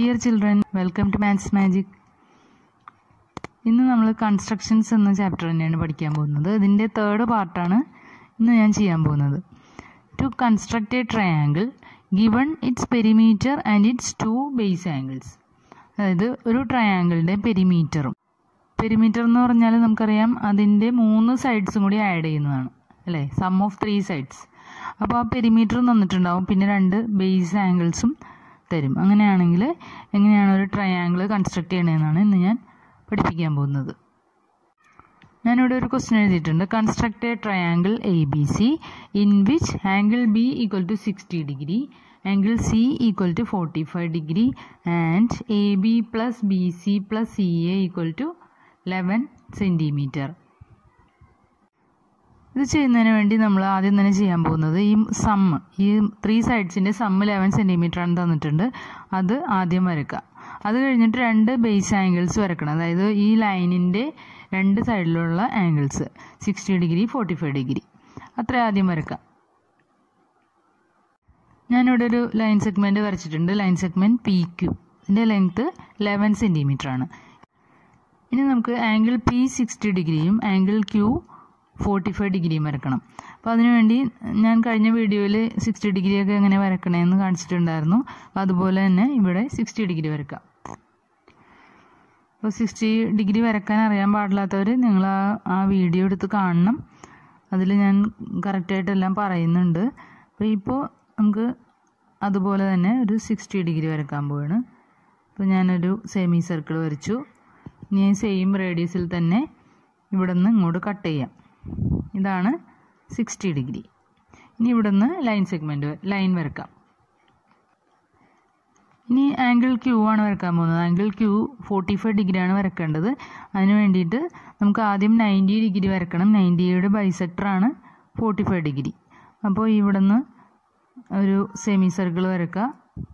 dear children welcome to maths magic ഇന്ന് നമ്മൾ constructions എന്ന ചാപ്റ്റർ തന്നെയാണ് പഠിക്കാൻ പോകുന്നത് ഇതിൻ്റെ തേർഡ് പാർട്ടാണ് ഇന്ന് ഞാൻ ചെയ്യാൻ പോകുന്നത് to construct a triangle given its perimeter and its two base angles അതായത് ഒരു ട്രയാങ്കിളിൻ്റെ പെരിമീറ്ററും പെരിമീറ്റർ എന്ന് പറഞ്ഞാൽ നമുക്കറിയാം അതിൻ്റെ മൂന്ന് സൈഡ്സും കൂടി ആഡ് ചെയ്യുന്നതാണ് അല്ലേ സം ഓഫ് ത്രീ സൈഡ്സ് അപ്പോൾ ആ പെരിമീറ്റർ തന്നിട്ടുണ്ടാവും പിന്നെ രണ്ട് ബേസ് ആംഗിൾസും തരും അങ്ങനെയാണെങ്കിൽ എങ്ങനെയാണ് ഒരു ട്രയാങ്കിൾ കൺസ്ട്രക്ട് ചെയ്യണമെന്നാണ് ഇന്ന് ഞാൻ പഠിപ്പിക്കാൻ പോകുന്നത് ഞാനിവിടെ ഒരു ക്വസ്റ്റ്യൻ എഴുതിയിട്ടുണ്ട് construct a triangle A B C in which angle B equal to sixty degree angle C equal to forty five degree and A B plus B C plus C A equal to eleven centimetre ഇത് ചെയ്യുന്നതിന് വേണ്ടി നമ്മൾ ആദ്യം തന്നെ ചെയ്യാൻ പോകുന്നത് ഈ sum ഈ ത്രീ സൈഡ്സിൻ്റെ സമ്മ് ലെവൻ സെൻറ്റിമീറ്റർ ആണ് തന്നിട്ടുണ്ട് അത് ആദ്യം വരയ്ക്കുക അത് കഴിഞ്ഞിട്ട് രണ്ട് ബേസ് ആംഗിൾസ് വരക്കണം അതായത് ഈ ലൈനിൻ്റെ രണ്ട് സൈഡിലുള്ള angles sixty degree forty five degree അത്ര ആദ്യം വരക്കാം ഞാനിവിടെ ഒരു ലൈൻ സെഗ്മെൻറ്റ് വരച്ചിട്ടുണ്ട് ലൈൻ സെഗ്മെൻറ്റ് പി ക്യു ഇതിൻ്റെ ലെങ്ത്ത് ലെവൻ സെൻറ്റിമീറ്റർ ആണ് ഇനി നമുക്ക് ആംഗിൾ പി സിക്സ്റ്റി ഡിഗ്രിയും ആംഗിൾ ക്യൂ ഫോർട്ടി ഫൈവ് ഡിഗ്രിയും വരക്കണം അപ്പോൾ അതിനുവേണ്ടി ഞാൻ കഴിഞ്ഞ വീഡിയോയിൽ സിക്സ്റ്റി ഡിഗ്രിയൊക്കെ എങ്ങനെ വരക്കണമെന്ന് കാണിച്ചിട്ടുണ്ടായിരുന്നു അപ്പോൾ അതുപോലെ തന്നെ ഇവിടെ സിക്സ്റ്റി ഡിഗ്രി വരക്കാം അപ്പോൾ സിക്സ്റ്റി ഡിഗ്രി വരക്കാൻ അറിയാൻ പാടില്ലാത്തവർ നിങ്ങൾ ആ ആ വീഡിയോ എടുത്ത് കാണണം അതിൽ ഞാൻ കറക്റ്റായിട്ടെല്ലാം പറയുന്നുണ്ട് അപ്പോൾ ഇപ്പോൾ നമുക്ക് അതുപോലെ തന്നെ ഒരു സിക്സ്റ്റി ഡിഗ്രി വരക്കാൻ പോവാണ് അപ്പോൾ ഞാനൊരു സെമി സർക്കിൾ വരച്ചു ഇനി സെയിം റേഡിയസിൽ തന്നെ ഇവിടെ നിന്ന് ഇങ്ങോട്ട് കട്ട് ചെയ്യാം ഇതാണ് സിക്സ്റ്റി ഡിഗ്രി ഇനി ഇവിടെ നിന്ന് ലൈൻ സെഗ്മെൻറ്റ് ലൈൻ വരക്കാം ഇനി ആംഗിൾ ക്യൂ ആണ് വരക്കാൻ പോകുന്നത് ആംഗിൾ ക്യൂ ഫോർട്ടി ഫൈവ് ഡിഗ്രിയാണ് വരക്കേണ്ടത് അതിന് വേണ്ടിയിട്ട് നമുക്ക് ആദ്യം നയൻറ്റി ഡിഗ്രി വരക്കണം നയൻറ്റിയുടെ ബൈസെക്ടറാണ് ഫോർട്ടി ഫൈവ് ഡിഗ്രി അപ്പോൾ ഇവിടെ നിന്ന് ഒരു സെമി സർക്കിൾ വരക്കുക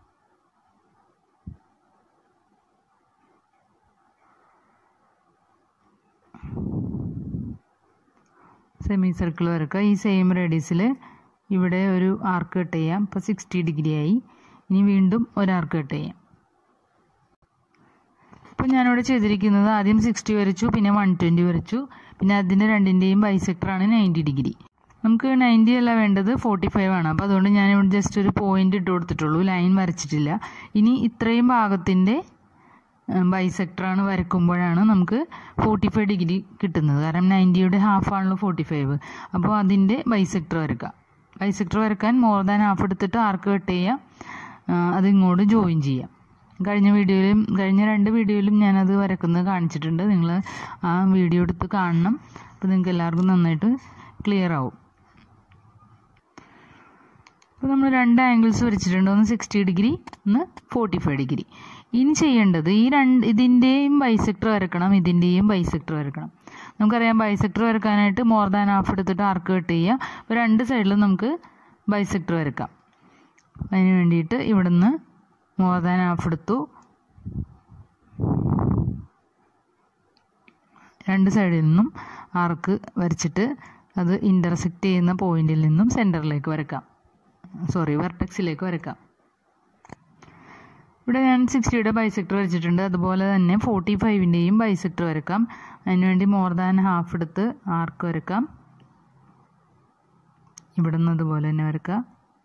സെമി സർക്കിൾ വരക്കുക ഈ സെയിം റേഡിയസിൽ ഇവിടെ ഒരു ആർക്ക് കട്ട് ചെയ്യാം ഇപ്പോൾ സിക്സ്റ്റി ഡിഗ്രി ആയി ഇനി വീണ്ടും ഒരു ആർക്ക് കട്ട് ചെയ്യാം ഇപ്പോൾ ഞാനിവിടെ ചെയ്തിരിക്കുന്നത് ആദ്യം സിക്സ്റ്റി വരച്ചു പിന്നെ വൺ ട്വൻറ്റി വരച്ചു പിന്നെ അതിൻ്റെ രണ്ടിൻ്റെയും ബൈസെക്ടറാണ് നയൻറ്റി ഡിഗ്രി നമുക്ക് നയൻറ്റി അല്ല വേണ്ടത് ഫോർട്ടി ഫൈവ് ആണ് അപ്പോൾ അതുകൊണ്ട് ഞാനിവിടെ ജസ്റ്റ് ഒരു പോയിന്റ് ഇട്ട് കൊടുത്തിട്ടുള്ളൂ ലൈൻ വരച്ചിട്ടില്ല ഇനി ഇത്രയും ഭാഗത്തിൻ്റെ ബൈസെക്ടറാണ് വരക്കുമ്പോഴാണ് നമുക്ക് ഫോർട്ടി ഫൈവ് ഡിഗ്രി കിട്ടുന്നത് കാരണം നയൻറ്റിയുടെ ഹാഫ് ആണല്ലോ ഫോർട്ടി ഫൈവ് അപ്പോൾ അതിൻ്റെ ബൈസെക്ടർ വരക്കുക ബൈസെക്ടർ വരക്കാൻ മോർ ദാൻ ഹാഫ് എടുത്തിട്ട് ആർക്ക് കട്ട് ചെയ്യാം അത് ഇങ്ങോട്ട് ജോയിൻ ചെയ്യാം കഴിഞ്ഞ വീഡിയോയിലും കഴിഞ്ഞ രണ്ട് വീഡിയോയിലും ഞാനത് വരക്കുന്നത് കാണിച്ചിട്ടുണ്ട് നിങ്ങൾ ആ വീഡിയോ എടുത്ത് കാണണം അപ്പോൾ നിങ്ങൾക്ക് എല്ലാവർക്കും നന്നായിട്ട് ക്ലിയർ ആവും അപ്പോൾ നമ്മൾ രണ്ട് ആംഗിൾസ് വരച്ചിട്ടുണ്ട് ഒന്ന് സിക്സ്റ്റി ഡിഗ്രി ഒന്ന് ഫോർട്ടി ഫൈവ് ഡിഗ്രി ഇനി ചെയ്യേണ്ടത് ഈ രണ്ട് ഇതിൻ്റെയും ബൈസെക്ടർ വരക്കണം ഇതിൻ്റെയും ബൈസെക്ടർ വരക്കണം നമുക്കറിയാം ബൈസെക്ടർ വരക്കാനായിട്ട് മോർ ദാൻ ഹാഫ് എടുത്തിട്ട് ആർക്ക് കട്ട് ചെയ്യുക അപ്പോൾ രണ്ട് സൈഡിലും നമുക്ക് ബൈസെക്ടർ വരക്കാം അതിന് വേണ്ടിയിട്ട് ഇവിടുന്ന് മോർ ദാൻ ഹാഫ് എടുത്തു രണ്ട് സൈഡിൽ നിന്നും ആർക്ക് വരച്ചിട്ട് അത് ഇൻ്റർസെക്റ്റ് ചെയ്യുന്ന പോയിന്റിൽ നിന്നും സെൻറ്ററിലേക്ക് വരക്കാം സോറി വെർട്ടക്സിലേക്ക് വരക്കാം ഇവിടെ ഞാൻ സിക്സ്റ്റിയുടെ ബൈസെക്ടർ വരച്ചിട്ടുണ്ട് അതുപോലെ തന്നെ ഫോർട്ടി ഫൈവിൻ്റെയും ബൈസെക്ടർ വരക്കാം അതിനുവേണ്ടി മോർ ദാൻ ഹാഫ് എടുത്ത് ആർക്ക് വരക്കാം ഇവിടെ നിന്ന് അതുപോലെ തന്നെ വരക്കാം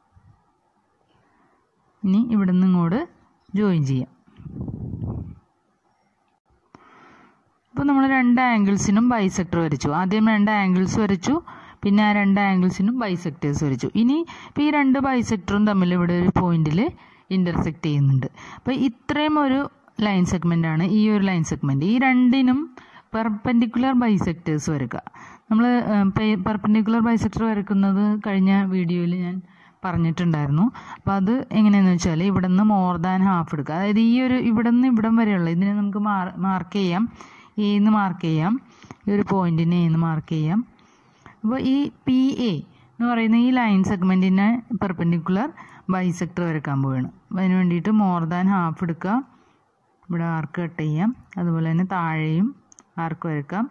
ഇനി ഇവിടെ നിന്ന് ഇങ്ങോട്ട് ജോയിൻ ചെയ്യാം അപ്പോൾ നമ്മൾ രണ്ട് ആംഗിൾസിനും ബൈസെക്ടർ വരച്ചു ആദ്യം രണ്ട് ആംഗിൾസ് വരച്ചു പിന്നെ ആ രണ്ട് ആംഗിൾസിനും ബൈസെക്ടേഴ്സ് വരച്ചു ഇനി ഇപ്പോൾ ഈ രണ്ട് ബൈസെക്ടറും തമ്മിൽ ഇവിടെ ഒരു പോയിന്റിൽ ഇൻ്റർസെക്റ്റ് ചെയ്യുന്നുണ്ട് അപ്പോൾ ഇത്രയും ഒരു ലൈൻ സെഗ്മെൻ്റ് ആണ് ഈ ഒരു ലൈൻ സെഗ്മെൻറ്റ് ഈ രണ്ടിനും പെർപെൻഡിക്കുലർ ബൈസെക്ടേഴ്സ് വരക്കുക നമ്മൾ പെർപെൻഡിക്കുലർ ബൈസെക്ടർ വരക്കുന്നത് കഴിഞ്ഞ വീഡിയോയിൽ ഞാൻ പറഞ്ഞിട്ടുണ്ടായിരുന്നു അപ്പോൾ അത് എങ്ങനെയാണെന്ന് വെച്ചാൽ ഇവിടെ നിന്ന് മോർ ദാൻ ഹാഫ് എടുക്കുക അതായത് ഈ ഒരു ഇവിടെ നിന്ന് ഇവിടം വരെയുള്ള ഇതിനെ നമുക്ക് മാർക്ക് ചെയ്യാം എന്ന് മാർക്ക് ചെയ്യാം ഈ ഒരു പോയിന്റിനെ എന്ന് മാർക്ക് ചെയ്യാം അപ്പോൾ ഈ പി എ എന്ന് പറയുന്ന ഈ ലൈൻ സെഗ്മെൻറ്റിനെ പെർപെൻഡിക്കുലർ ബൈസെക്ടർ വരക്കാൻ പോവുകയാണ് അപ്പോൾ അതിന് വേണ്ടിയിട്ട് മോർ ദാൻ ഹാഫ് എടുക്കുക ഇവിടെ ആർക്ക് കട്ട് ചെയ്യാം അതുപോലെ തന്നെ താഴെയും ആർക്ക് വരക്കാം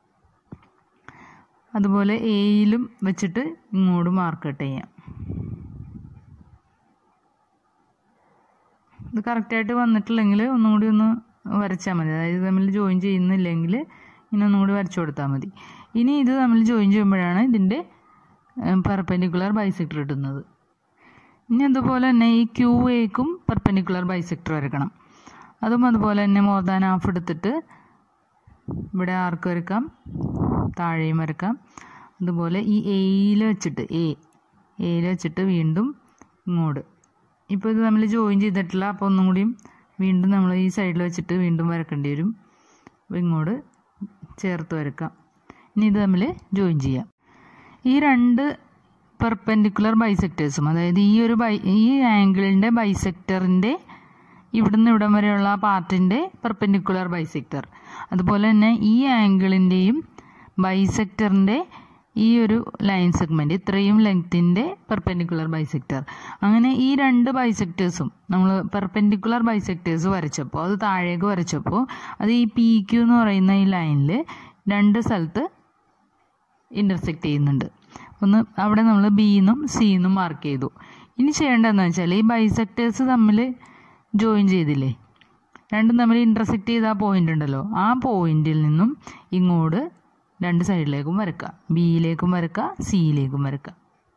അതുപോലെ എയിലും വെച്ചിട്ട് ഇങ്ങോട്ട് മാർക്ക് കട്ട് ചെയ്യാം ഇത് കറക്റ്റായിട്ട് വന്നിട്ടില്ലെങ്കിൽ ഒന്നും കൂടി ഒന്ന് വരച്ചാൽ മതി അതായത് ഇത് തമ്മിൽ ജോയിൻ ചെയ്യുന്നില്ലെങ്കിൽ ഇങ്ങനെ ഒന്നും കൂടി വരച്ചു കൊടുത്താൽ മതി ഇനി ഇത് തമ്മിൽ ജോയിൻ ചെയ്യുമ്പോഴാണ് ഇതിൻ്റെ പെർപെൻഡിക്കുലർ ബൈസെക്ടർ കിട്ടുന്നത് ഇനി അതുപോലെ തന്നെ ഈ ക്യൂ എക്കും പെർപെൻഡിക്കുലർ ബൈസെക്ടർ വരക്കണം അതും അതുപോലെ തന്നെ മോർ ദാൻ ഹാഫ് എടുത്തിട്ട് ഇവിടെ ആർക്ക് വരക്കാം താഴെയും വരക്കാം അതുപോലെ ഈ എയിൽ വെച്ചിട്ട് എ എയിൽ വെച്ചിട്ട് വീണ്ടും ഇങ്ങോട്ട് ഇപ്പോൾ ഇത് നമ്മൾ ജോയിൻ ചെയ്തിട്ടില്ല അപ്പോൾ ഒന്നും കൂടിയും വീണ്ടും നമ്മൾ ഈ സൈഡിൽ വെച്ചിട്ട് വീണ്ടും വരക്കേണ്ടി വരും അപ്പോൾ ഇങ്ങോട്ട് ചേർത്ത് വരക്കാം ഇനി ഇത് തമ്മിൽ ജോയിൻ ചെയ്യാം ഈ രണ്ട് പെർപെൻഡിക്കുലർ ബൈസെക്ടേഴ്സും അതായത് ഈ ഒരു ബൈ ഈ ആംഗിളിൻ്റെ ബൈസെക്ടറിൻ്റെ ഇവിടുന്ന് ഇവിടം വരെയുള്ള ആ പാർട്ടിൻ്റെ പെർപെൻഡിക്കുലർ ബൈസെക്ടർ അതുപോലെ തന്നെ ഈ ആംഗിളിൻ്റെയും ബൈസെക്ടറിൻ്റെ ഈ ഒരു ലൈൻ സെഗ്മെൻറ്റ് ഇത്രയും ലെങ്ത്തിൻ്റെ പെർപെൻഡിക്കുലർ ബൈസെക്ടർ അങ്ങനെ ഈ രണ്ട് ബൈസെക്ടേഴ്സും നമ്മൾ പെർപെൻഡിക്കുലർ ബൈസെക്ടേഴ്സ് വരച്ചപ്പോൾ അത് താഴേക്ക് വരച്ചപ്പോൾ അത് ഈ പി ക്യു എന്ന് പറയുന്ന ഈ ലൈനിൽ രണ്ട് സ്ഥലത്ത് ഇൻ്റർസെക്റ്റ് ചെയ്യുന്നുണ്ട് ഒന്ന് അവിടെ നമ്മൾ ബി എന്നും സി എന്നും മാർക്ക് ചെയ്തു ഇനി ചെയ്യേണ്ടതെന്ന് വെച്ചാൽ ഈ ബൈസെക്ടേഴ്സ് തമ്മിൽ ജോയിൻ ചെയ്തില്ലേ രണ്ടും തമ്മിൽ ഇൻ്റർസെക്റ്റ് ചെയ്ത ആ പോയിന്റ് ഉണ്ടല്ലോ ആ പോയിന്റിൽ നിന്നും ഇങ്ങോട്ട് രണ്ട് സൈഡിലേക്കും വരക്കുക ബിയിലേക്കും വരക്കുക സിയിലേക്കും വരക്കുക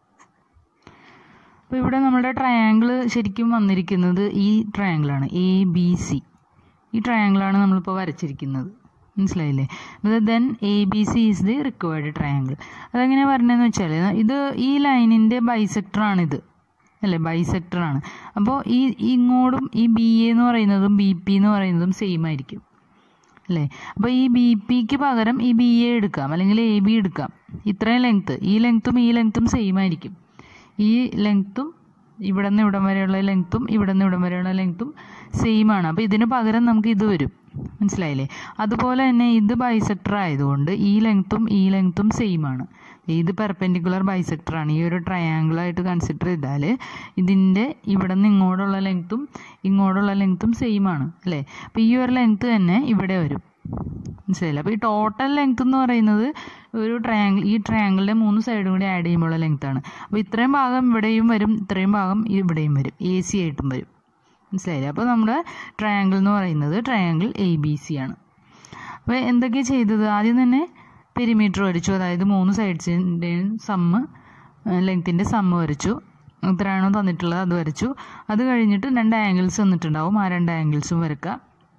അപ്പോൾ ഇവിടെ നമ്മുടെ ട്രയാങ്കിൾ ശരിക്കും വന്നിരിക്കുന്നത് ഈ ട്രയാങ്കിളാണ് എ ബി സി ഈ ട്രയാങ്കിളാണ് നമ്മളിപ്പോൾ വരച്ചിരിക്കുന്നത് മനസ്സിലായില്ലേ then A B C is the required triangle അതെങ്ങനെയാണ് പറഞ്ഞതെന്ന് വെച്ചാൽ ഇത് ഈ ലൈനിൻ്റെ ബൈസെക്ടറാണിത് അല്ലേ ബൈസെക്ടറാണ് അപ്പോൾ ഈ ഇങ്ങോട്ടും ഈ ബി എ എന്ന് പറയുന്നതും ബി പി എന്ന് പറയുന്നതും സെയിം ആയിരിക്കും അല്ലേ അപ്പോൾ ഈ ബി പിക്ക് പകരം ഈ ബി എ എടുക്കാം അല്ലെങ്കിൽ എ ബി എടുക്കാം ഇത്രയും ലെങ്ത്ത് ഈ ലെങ്ത്തും ഈ ലെങ്ത്തും സെയിം ആയിരിക്കും ഈ ലെങ്ത്തും ഇവിടെ നിന്ന് ഇവിടം വരെയുള്ള ലെങ്ത്തും ഇവിടെ നിന്ന് ഇവിടം വരെയുള്ള ലെങ്ത്തും സെയിം ആണ് അപ്പോൾ ഇതിന് പകരം നമുക്ക് ഇത് വരും മനസ്സിലായില്ലേ അതുപോലെ തന്നെ ഇത് ബൈസെക്ടർ ആയതുകൊണ്ട് ഈ ലെങ്ത്തും ഈ ലെങ്ത്തും സെയിം ആണ് ഇത് പെർപെൻഡിക്കുലർ ബൈസെക്ടർ ആണ് ഈ ഒരു ട്രയാങ്കിൾ ആയിട്ട് കൺസിഡർ ചെയ്താൽ ഇതിൻ്റെ ഇവിടെ നിന്ന് ഇങ്ങോട്ടുള്ള ലെങ്ത്തും ഇങ്ങോട്ടുള്ള ലെങ്ത്തും സെയിം ആണ് അല്ലേ അപ്പോൾ ഈ ഒരു ലെങ്ത്ത് തന്നെ ഇവിടെ വരും മനസ്സിലായില്ല അപ്പോൾ ഈ ടോട്ടൽ ലെങ്ത് എന്ന് പറയുന്നത് ഒരു ട്രയാങ്കിൾ ഈ ട്രയാങ്കിളിൻ്റെ മൂന്ന് സൈഡും കൂടി ആഡ് ചെയ്യുമ്പോഴുള്ള ലെങ്ത് ആണ് അപ്പോൾ ഇത്രയും ഭാഗം ഇവിടെയും വരും ഇത്രയും ഭാഗം ഇവിടെയും വരും എ സി ആയിട്ടും വരും മനസ്സിലായില്ലേ അപ്പോൾ നമ്മുടെ ട്രയാങ്കിൾ എന്ന് പറയുന്നത് ട്രയാങ്കിൾ എ ബി സി ആണ് അപ്പോൾ എന്തൊക്കെയാണ് ചെയ്തത് ആദ്യം തന്നെ പെരിമീറ്റർ വരച്ചു അതായത് മൂന്ന് സൈഡ്സിൻ്റെയും സമ്മ് ലെങ്ത്തിൻ്റെ സമ്മ് വരച്ചു എത്രയാണോ തന്നിട്ടുള്ളത് അത് വരച്ചു അത് കഴിഞ്ഞിട്ട് രണ്ട് ആംഗിൾസ് തന്നിട്ടുണ്ടാവും ആ രണ്ട് ആംഗിൾസും വരക്കുക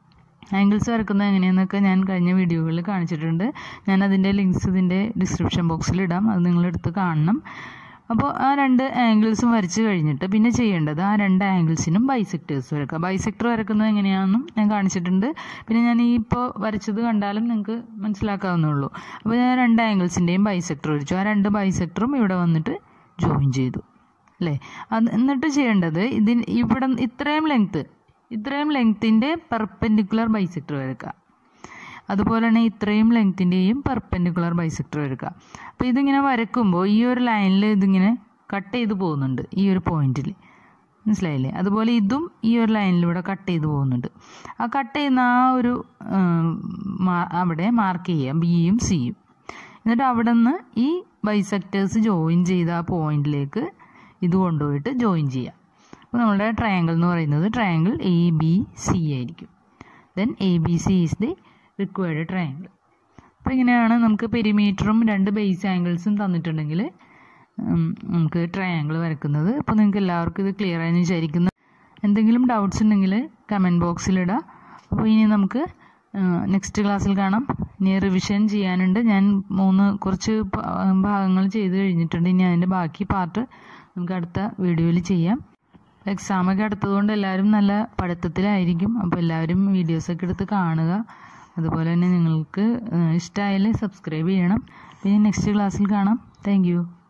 ആംഗിൾസ് വരക്കുന്നത് എങ്ങനെയാണെന്നൊക്കെ ഞാൻ കഴിഞ്ഞ വീഡിയോകളിൽ കാണിച്ചിട്ടുണ്ട് ഞാൻ അതിൻ്റെ ലിങ്ക്സ് ഇതിൻ്റെ ഡിസ്ക്രിപ്ഷൻ ബോക്സിൽ ഇടാം അത് നിങ്ങളെടുത്ത് കാണണം അപ്പോൾ ആ രണ്ട് ആംഗിൾസും വരച്ച് കഴിഞ്ഞിട്ട് പിന്നെ ചെയ്യേണ്ടത് ആ രണ്ട് ആംഗിൾസിനും ബൈസെക്ടേഴ്സ് വരക്കുക ബൈസെക്ടർ വരക്കുന്നത് എങ്ങനെയാണെന്നും ഞാൻ കാണിച്ചിട്ടുണ്ട് പിന്നെ ഞാൻ ഈ ഇപ്പോൾ വരച്ചത് കണ്ടാലും നിങ്ങൾക്ക് മനസ്സിലാക്കാവുന്നുള്ളൂ അപ്പോൾ ഞാൻ രണ്ട് ആംഗിൾസിൻ്റെയും ബൈസെക്ടർ വരച്ചു ആ രണ്ട് ബൈസെക്ടറും ഇവിടെ വന്നിട്ട് ജോയിൻ ചെയ്തു അല്ലേ അത് എന്നിട്ട് ചെയ്യേണ്ടത് ഇതിന് ഇവിടെ ഇത്രയും ലെങ്ത്ത് ഇത്രയും ലെങ്ത്തിൻ്റെ പെർപെൻഡിക്കുലർ ബൈസെക്ടർ വരക്കുക അതുപോലെ തന്നെ ഇത്രയും ലെങ്ത്തിൻ്റെയും പെർപെൻഡിക്കുലർ ബൈസെക്ടർ വരക്കുക അപ്പോൾ ഇതിങ്ങനെ വരക്കുമ്പോൾ ഈ ഒരു ലൈനിൽ ഇതിങ്ങനെ കട്ട് ചെയ്ത് പോകുന്നുണ്ട് ഈ ഒരു പോയിന്റിൽ മനസ്സിലായില്ലേ അതുപോലെ ഇതും ഈ ഒരു ലൈനിലൂടെ കട്ട് ചെയ്ത് പോകുന്നുണ്ട് ആ കട്ട് ചെയ്യുന്ന ആ ഒരു അവിടെ മാർക്ക് ചെയ്യാം ബിയും സിയും എന്നിട്ട് അവിടെ നിന്ന് ഈ ബൈസെക്ടേഴ്സ് ജോയിൻ ചെയ്ത ആ പോയിന്റിലേക്ക് ഇത് കൊണ്ടുപോയിട്ട് ജോയിൻ ചെയ്യാം അപ്പോൾ നമ്മുടെ ട്രയാങ്കിൾ എന്ന് പറയുന്നത് ട്രയാങ്കിൾ എ ബി സി ആയിരിക്കും then A B C is the required triangle അപ്പോൾ ഇങ്ങനെയാണ് നമുക്ക് പെരിമീറ്ററും രണ്ട് ബേസ് ആംഗിൾസും തന്നിട്ടുണ്ടെങ്കിൽ നമുക്ക് ട്രയാങ്കിൾ വരക്കുന്നത് അപ്പോൾ നിങ്ങൾക്ക് എല്ലാവർക്കും ഇത് ക്ലിയർ ആയെന്ന് വിചാരിക്കുന്നു എന്തെങ്കിലും ഡൗട്ട്സ് ഉണ്ടെങ്കിൽ കമൻറ്റ് ബോക്സിലിടാം അപ്പോൾ ഇനി നമുക്ക് നെക്സ്റ്റ് ക്ലാസ്സിൽ കാണാം ഇനി റിവിഷൻ ചെയ്യാനുണ്ട് ഞാൻ മൂന്ന് കുറച്ച് ഭാഗങ്ങൾ ചെയ്ത് കഴിഞ്ഞിട്ടുണ്ട് ഇനി അതിൻ്റെ ബാക്കി പാർട്ട് നമുക്ക് അടുത്ത വീഡിയോയിൽ ചെയ്യാം എക്സാമൊക്കെ അടുത്തതുകൊണ്ട് എല്ലാവരും നല്ല പഠിത്തത്തിലായിരിക്കും അപ്പോൾ എല്ലാവരും വീഡിയോസൊക്കെ എടുത്ത് കാണുക അതുപോലെ തന്നെ നിങ്ങൾക്ക് ഇഷ്ടമായാൽ സബ്സ്ക്രൈബ് ചെയ്യണം പിന്നെ നെക്സ്റ്റ് ക്ലാസ്സിൽ കാണാം താങ്ക്